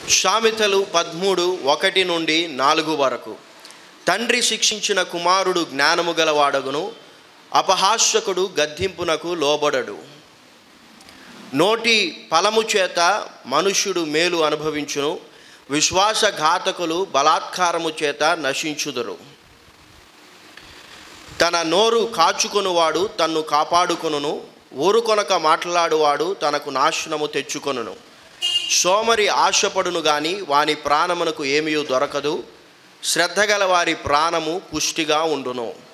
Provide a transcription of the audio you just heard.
సామెతలు పదమూడు ఒకటి నుండి నాలుగు వరకు తండ్రి శిక్షించిన కుమారుడు జ్ఞానము గలవాడగును అపహాస్యకుడు గద్దింపునకు లోబడడు నోటి ఫలము చేత మనుష్యుడు మేలు అనుభవించును విశ్వాసఘాతకులు బలాత్కారము చేత నశించుదురు తన నోరు కాచుకొనువాడు తన్ను కాపాడుకొనును ఊరుకొనక మాట్లాడువాడు తనకు నాశనము తెచ్చుకొనును సోమరి ఆశపడును గాని వాని ప్రాణమునకు ఏమీ దొరకదు శ్రద్ధగల వారి ప్రాణము పుష్టిగా ఉండును